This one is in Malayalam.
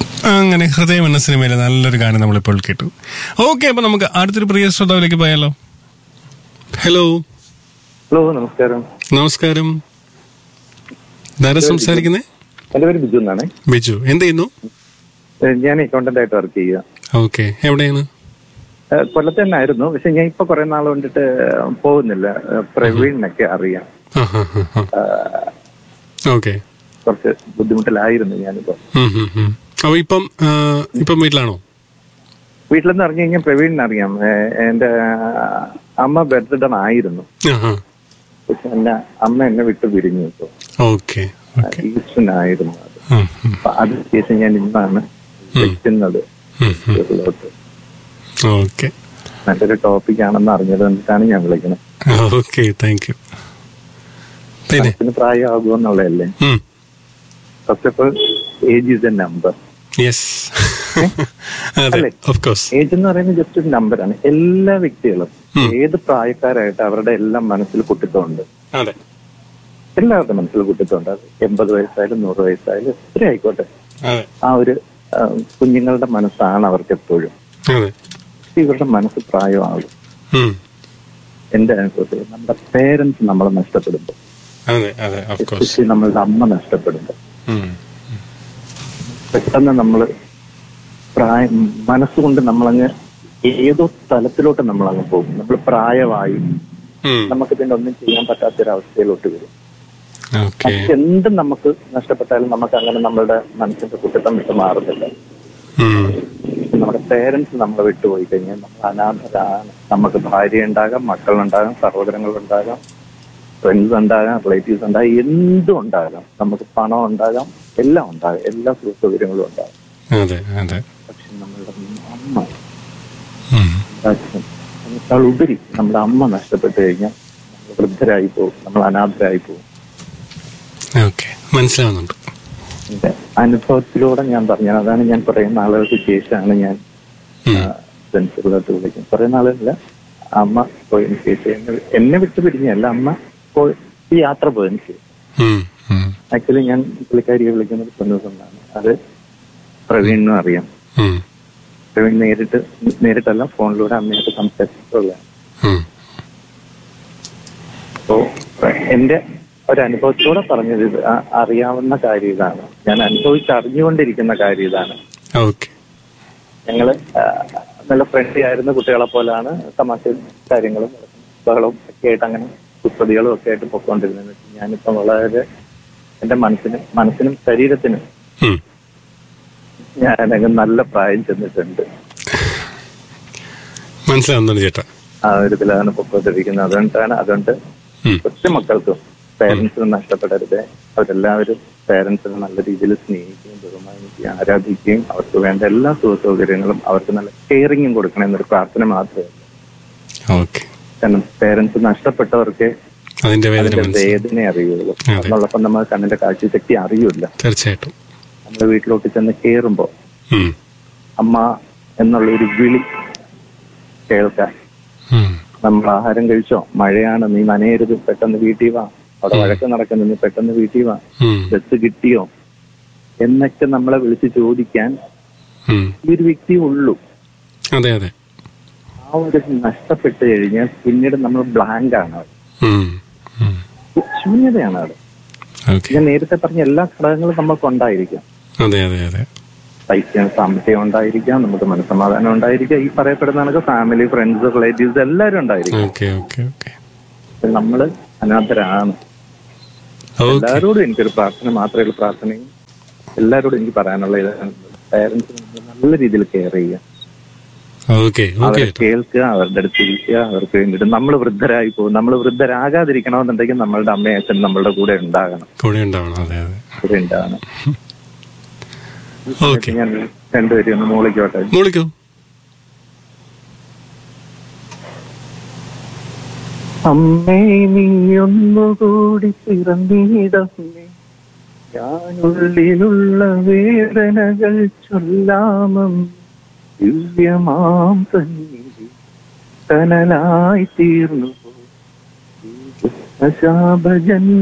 അങ്ങനെ ഹൃദയം എന്ന സിനിമയിലെ നല്ലൊരു ഗാനം നമ്മളിപ്പോൾ കേട്ടു ഓക്കെ അപ്പൊ നമുക്ക് അടുത്തൊരു പ്രിയ ശ്രോതാവിലേക്ക് പോയാലോ ഹലോ ഹലോ നമസ്കാരം നമസ്കാരം ധാരാ സംസാരിക്കുന്നേ എന്റെ പേര് ബിജു എന്നാണ് ബിജു എന്ത് ചെയ്യുന്നു ഞാൻ അക്കൗണ്ടന്റ് ആയിട്ട് വർക്ക് ചെയ്യുക ഓക്കെ എവിടെയാണ് ഏഹ് കൊല്ലത്ത് തന്നെ ആയിരുന്നു പക്ഷെ ഞാൻ ഇപ്പൊ കുറെ നാൾ കൊണ്ടിട്ട് പോകുന്നില്ല ഏഹ് പ്രവീണിനൊക്കെ അറിയാം ഓക്കെ കുറച്ച് ബുദ്ധിമുട്ടിലായിരുന്നു ഞാനിപ്പോ അപ്പൊ ഇപ്പം ആ, ഇപ്പം വീട്ടിലാണോ വീട്ടിലെന്ന് പറഞ്ഞു കഴിഞ്ഞാൽ പ്രവീണിനെ അറിയാം ഏഹ് എന്റെ അമ്മ ബർത്ത്ഡേ ആയിരുന്നു പക്ഷെ എന്നെ അമ്മ എന്നെ വിട്ട് പിരിഞ്ഞു ഇപ്പൊ ഓക്കെ ഓക്കെ ഈസ്റ്റനായിരുന്നു അത് അപ്പൊ അത് ശേഷം ഞാൻ ഇന്നാണ് വിളിക്കുന്നത് വീട്ടിലോട്ട് ഓക്കെ നല്ലൊരു ടോപ്പിക് ആണെന്ന് അറിഞ്ഞത് എന്നിട്ടാണ് ഞാൻ വിളിക്കുന്നത് ഓക്കെ താങ്ക് യു പിന്നെ മനസ്സിന് പ്രായമാകുമെന്നുള്ളതല്ലേ ഉം. First of all age is a number yes അതെ അല്ലേ? ഓഫ് കോഴ്സ് ഏജ് എന്ന് പറയുന്നത് ജസ്റ്റ് ഒരു നമ്പറാണ് എല്ലാ വ്യക്തികളും ഉം. ഏത് പ്രായക്കാരായിട്ട് അവരുടെ എല്ലാം മനസ്സിൽ കുട്ടിത്തമുണ്ട് അതെ എല്ലാവരുടെ മനസ്സിൽ കുട്ടിത്തമുണ്ട് അത് എൺപത് വയസ്സായാലും നൂറ് വയസ്സായാലും എത്ര ആയിക്കോട്ടെ അതെ ആ ഒരു ആ, കുഞ്ഞുങ്ങളുടെ മനസ്സാണ് അവർക്ക് എപ്പോഴും അതെ പക്ഷെ ഇവരുടെ മനസ്സ് പ്രായമാകും ഉം. എന്റെ അനുഭവത്തിൽ നമ്മുടെ പേരൻസ് നമ്മളെ നഷ്ടപ്പെടുമ്പോൾ അതെ അതെ ഓഫ് കോഴ്സ് എസ്പെഷ്യലി നമ്മളുടെ അമ്മ നഷ്ടപ്പെടുമ്പോൾ ഉം. പെട്ടെന്ന് നമ്മൾ പ്രായം മനസ്സുകൊണ്ട് നമ്മളങ്ങ് ഏതോ തലത്തിലോട്ട് നമ്മളങ്ങ് പോകും നമ്മൾ പ്രായമായി ഉം. നമുക്ക് പിന്നെ ഒന്നും ചെയ്യാൻ പറ്റാത്തൊരവസ്ഥയിലോട്ട് വരും ഓക്കെ പക്ഷെ എന്തും നമുക്ക് നഷ്ടപ്പെട്ടാലും നമുക്ക് അങ്ങനെ നമ്മളുടെ മനസ്സിന്റെ കുട്ടിത്തം വിട്ട് മാറുന്നില്ല ഉം. നമ്മുടെ പേരൻസ് നമ്മളെ വിട്ടുപോയി കഴിഞ്ഞാൽ നമ്മൾ അനാഥരാണ് നമുക്ക് ഭാര്യ ഉണ്ടാകാം മക്കളുണ്ടാകാം സഹോദരങ്ങളുണ്ടാകാം ഫ്രണ്ട്സ് ഉണ്ടാകാം റിലേറ്റീവ്സ് ഉണ്ടാകാം എന്തും ഉണ്ടാകാം നമുക്ക് പണം ഉണ്ടാകാം എല്ലാം ഉണ്ടാകാം എല്ലാ സുഖ സൗകര്യങ്ങളും ഉണ്ടാകാം അതെ അതെ പക്ഷെ നമ്മളുടെ അമ്മ ഉം. അച്ഛൻ അതിനേക്കാൾ ഉപരി നമ്മുടെ അമ്മ നഷ്ടപ്പെട്ടു കഴിഞ്ഞാൽ നമ്മൾ വൃദ്ധരായി പോകും നമ്മൾ അനാഥരായി പോകും ഓക്കെ മനസ്സിലാവുന്നുണ്ട് എന്റെ അനുഭവത്തിലൂടെ ഞാൻ പറഞ്ഞു അതാണ് ഞാൻ കുറെ നാളുകൾക്ക് ശേഷമാണ് ഞാൻ ഉം. ഫ്രണ്ട്സുകളായിട്ട് വിളിക്കുന്നത് കുറെ നാളില്ല അമ്മ പോയതിനു ശേഷം എന്നെ- എന്നെ വിട്ടു പിരിഞ്ഞല്ല അമ്മ പോയി ഈ യാത്ര പോയതിനു ശേഷം ഉം. ഉം. ആക്ച്വലി ഞാൻ പുള്ളിക്കാരിയെ വിളിക്കുന്നത് പൊന്നുകൊണ്ടാണ് അത് പ്രവീണിനും അറിയാം ഉം. പ്രവീൺ നേരിട്ട് നേരിട്ടല്ല ഫോണിലൂടെ അമ്മയായിട്ട് സംസാരിച്ചിട്ടുള്ളതാണ് ഉം. അപ്പോ എന്റെ ഒരു അനുഭവത്തോടെ പറഞ്ഞത് ഇത് ആ- അറിയാവുന്ന കാര്യം ഇതാണ് ഞാൻ അനുഭവിച്ച് അറിഞ്ഞുകൊണ്ടിരിക്കുന്ന കാര്യം ഇതാണ് ഓക്കെ ഞങ്ങള് ആ, നല്ല ഫ്രണ്ട്ലി ആയിരുന്ന കുട്ടികളെ പോലാണ് തമാശ കാര്യങ്ങളും ബഹളവും ഒക്കെ ആയിട്ട് അങ്ങനെ കുസൃതികളും ഒക്കെ ആയിട്ട് പൊക്കോണ്ടിരുന്നത് ഞാനിപ്പോ വളരെ എന്റെ മനസ്സിനും മനസ്സിനും ശരീരത്തിനും ഉം. ഞാനങ്ങ് നല്ല പ്രായം ചെന്നിട്ടുണ്ട് മനസ്സിലാവുന്നുണ്ട് ചേട്ടാ ആ ഒരു ഇതിലാണ് പൊക്കോണ്ടിരിക്കുന്നത് അതുകൊണ്ടാണ് അതുകൊണ്ട് ഉം. കൊച്ചുമക്കൾക്കും പേരൻസിന് നഷ്ടപ്പെടരുത് അവരെല്ലാവരും പേരൻസിനെ നല്ല രീതിയിൽ സ്നേഹിക്കുകയും ബഹുമാനിക്കുകയും ആരാധിക്കുകയും അവർക്ക് വേണ്ട എല്ലാ സുഖ സൗകര്യങ്ങളും അവർക്ക് നല്ല കെയറിങ്ങും കൊടുക്കണം എന്നൊരു പ്രാർത്ഥന മാത്രമേ ഉള്ളൂ. ഓക്കെ കാരണം പേരൻസ് നഷ്ടപ്പെട്ടവർക്ക് അതിന്റെ വേദന അതിന്റെ മനസ്സിലാവും വേദന അറിയുള്ളൂ അതെ. അതിനോടൊപ്പം നമ്മൾ കണ്ണിന്റെ കാഴ്ചശക്തി അറിയില്ല തീർച്ചയായിട്ടും നമ്മൾ വീട്ടിലോട്ട് ചെന്ന് കയറുമ്പോ ഉം. അമ്മ എന്നുള്ള ഒരു വിളി കേൾക്കാൻ ഉം. നമ്മൾ ആഹാരം കഴിച്ചോ മഴയാണ് നീ നനയരുത് പെട്ടെന്ന് വീട്ടിൽ വാ അവിടെ വഴക്ക് നടക്കുന്നു നീ പെട്ടെന്ന് വീട്ടിൽ വാ ഉം. ബസ് കിട്ടിയോ എന്നൊക്കെ നമ്മളെ വിളിച്ച് ചോദിക്കാൻ ഉം. ഈ ഒരു വ്യക്തി ഉള്ളൂ അതെ അതെ ആ ഒരു നഷ്ടപ്പെട്ട് കഴിഞ്ഞാൽ പിന്നീട് നമ്മൾ ബ്ലാങ്ക് ആണ് അവിടെ. ഉം. ഉം. ശൂന്യതയാണ് അവിടെ ഓക്കെ ഞാൻ നേരത്തെ പറഞ്ഞ എല്ലാ ഘടകങ്ങളും നമ്മൾക്ക് ഉണ്ടായിരിക്കാം അതെ അതെ അതെ പൈസ സാമ്പത്തികം ഉണ്ടായിരിക്കാം നമുക്ക് മനസ്സമാധാനം ഉണ്ടായിരിക്കാം ഈ പറയപ്പെടുന്ന കണക്ക് ഫാമിലി ഫ്രണ്ട്സ് റിലേറ്റീവ്സ് എല്ലാവരും ഉണ്ടായിരിക്കും ഓക്കെ ഓക്കെ ഓക്കെ പക്ഷെ നമ്മള് അനാഥരാണ് ഓക്കെ എല്ലാവരോടും എനിക്കൊരു പ്രാർത്ഥന മാത്രമേ ഉള്ളൂ പ്രാർത്ഥനയും എല്ലാവരോടും എനിക്ക് പറയാനുള്ള ഇതാണ് പേരൻസ് നല്ല രീതിയിൽ കെയർ ചെയ്യുക ഓക്കെ ഓക്കെ അവരെ ചേട്ടാ കേൾക്കുക അവരുടെ അടുത്ത് ഇരിക്കുക അവർക്ക് വേണ്ടിയിട്ട് നമ്മൾ വൃദ്ധരായി പോകും നമ്മൾ വൃദ്ധരാകാതിരിക്കണമെന്നുണ്ടെങ്കിൽ നമ്മളുടെ അമ്മയും അച്ഛനും നമ്മളുടെ കൂടെ ഉണ്ടാകണം കൂടെ ഉണ്ടാവണം അതെ അതെ കൂടെ ഉണ്ടാകണം ഓക്കെ ഞാൻ രണ്ടുപേരും ഒന്ന് മൂളിക്കോട്ടെ വിളിക്കോ അമ്മേ നീ ഒന്നുകൂടി പിറന്നിടമേ ഞാനുള്ളിലുള്ള വേദനകൾ ചൊല്ലാമം ദിവ്യമാം സന്നിധി കനലായി തീർന്നു ശാപജൻ